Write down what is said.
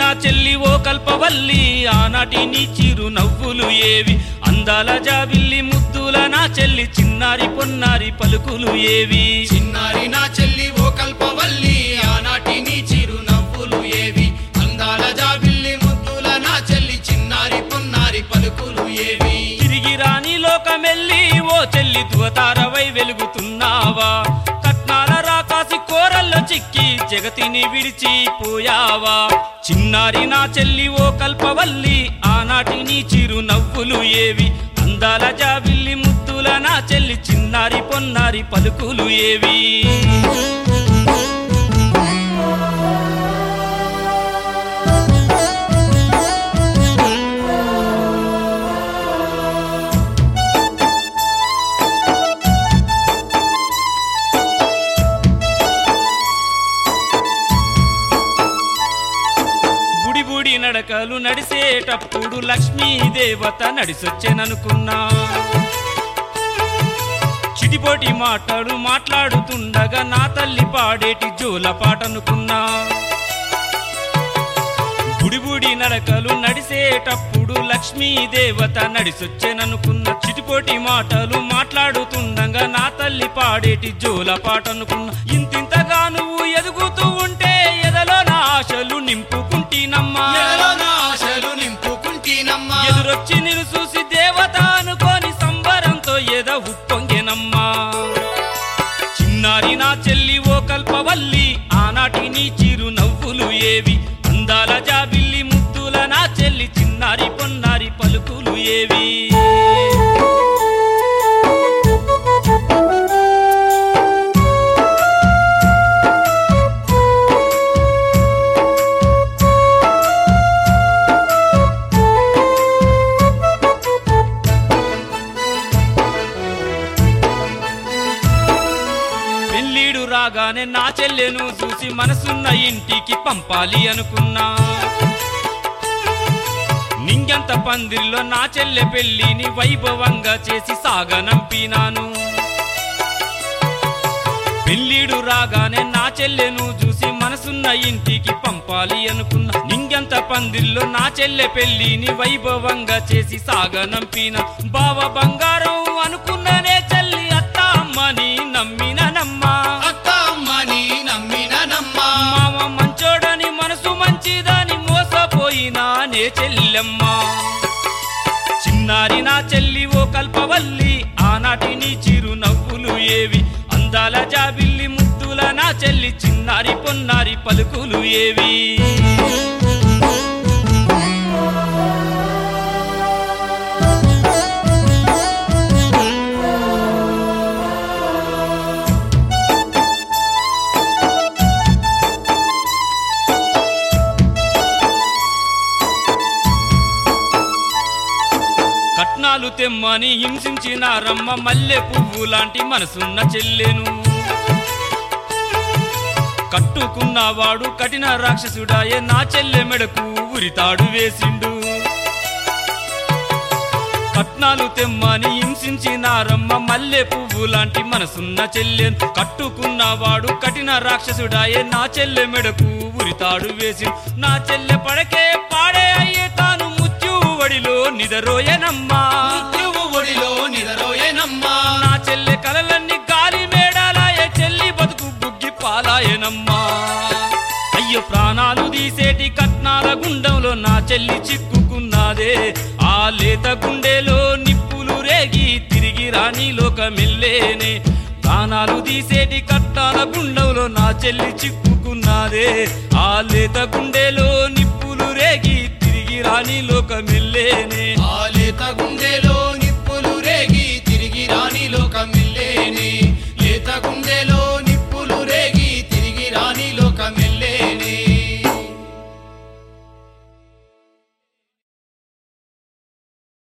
నా చెల్లి ఓ కల్పవల్లి ఆనాటి నీ చిరు నవ్వులు ఏవి అందాల జాబిల్లి ముద్దుల నా చెల్లి చిన్నారి పొన్నారి పలుకులు ఏవి చిన్నారి నా చెల్లి ఓ కల్పవల్లి ఆనాటి నీ చిరు నవ్వులు ఏవి అందాల జాబిల్లి ముద్దుల నా చెల్లి చిన్నారి పొన్నారి పలుకులు ఏవి తిరిగి రాని లోకమెల్లి ఓ చెల్లి దువతారవై వెలుగుతున్నావా కట్నాల రాకాసి కోరల్లో చిక్కి జగతిని విడిచిపోయావా చిన్నారి నా చెల్లి ఓ కల్పవల్లి ఆనాటి నీ చిరు నవ్వులు ఏవి అందాల జాబిల్లి ముద్దుల నా చెల్లి చిన్నారి పొన్నారి పలుకులు ఏవి బుడి బుడి నడకలు నడిసేటప్పుడు లక్ష్మీ దేవత నడిసొచ్చెననుకున్నా చిటిపోటి మాటలు మాట్లాడుతుండగా నా తల్లి పాడేటి జోల పాటనుకున్నా బుడి బుడి నడకలు నడిసేటప్పుడు లక్ష్మీ దేవత నడిసొచ్చెననుకున్న చిటిపోటి మాటలు మాట్లాడుతుండగా నా తల్లి పాడేటి జోల పాటనుకున్నా ఇంతింతగా నువ్వు ఎదుగుతూ ఉంటే ఎదలో నా ఆశలు నింపుకుంటీనమ్మా ఎదలో నా ఆశలు నింపుకుంటీనమ్మా ఎదురొచ్చి నిన్ను చూసి దేవత అనుకోని సంబరంతో ఎద ఉప్పొంగెనమ్మా చిన్నారి నా చెల్లి ఓ కల్పవల్లి ఆనాటి నీ చిరు నవ్వులు ఏవి అందాల జాబిల్లి ముద్దుల నా చెల్లి చిన్నారి పొన్నారి పలుకులు ఏవి పెళ్ళీడు రాగానే నా చెల్లెను చూసి మనసున్న ఇంటికి పంపాలి అనుకున్నా నింగంత పందిరిలో నా చెల్లె పెళ్లిని వైభవంగా చేసి సాగనంపినాను పెళ్ళీడు రాగానే నా చెల్లెను చూసి మనసున్న ఇంటికి పంపాలి అనుకున్నా నింగంత పందిల్లో నా చెల్లె పెళ్లిని వైభవంగా చేసి సాగనంపిన బావ బంగారం అనుకున్ననే చెల్లి అత్త అమ్మని నమ్మిననమ్మా అత్త అమ్మని నమ్మిననమ్మా మామ మంచోడని మనసు మంచిదని మోసపోయినా నే చెల్లెమ్మా చిన్నారి నా చెల్లి ఓ కల్పవల్లి ఆనాటి నీ చిరు నవ్వులు ఏవి అందాల జాబిల్లి ముద్దుల నా చెల్లి చిన్నారి పొన్నారి పలుకులు ఏవి కట్నాలు తెమ్మని హింసించిన రమ్మ మల్లె పువ్వు లాంటి మనసున్న చెల్లెను కట్టుకున్నవాడు కఠిన రాక్షసుడాయే నా చెల్లె మెడకు ఉరితాడు వేసిండు కట్నాలు తెమ్మని హింసించిన రమ్మ మల్లె పువ్వు లాంటి మనసున్న చెల్లెను కట్టుకున్నవాడు కఠిన రాక్షసుడాయే నా చెల్లె మెడకు ఉరితాడు వేసి నా చెల్లె పడకే పాడే అయ్యే తాను ముత్యువడిలో నిదరోయనమ్మా మృత్యువు ఒడిలో నిదరోయేనమ్మా నా చెల్లె కలలన్నీ గాలి మేడాలాయే చెల్లి బతుకు బుగ్గి పాలాయనమ్మా అయ్యో ప్రాణాలు తీసేటి కట్నాల గుండంలో నా చెల్లి చిక్కుకున్నదే ఆ లేత గుండెలో నిప్పులు రేగి తిరిగి రాని లోకమెల్లేనే ప్రాణాలు తీసేటి కట్నాల గుండంలో నా చెల్లి చిక్కుకున్నదే ఆ లేత గుండెలో నిప్పులు రేగి తిరిగి రాని లోకమెల్లేనే ఆలేత గుండెలో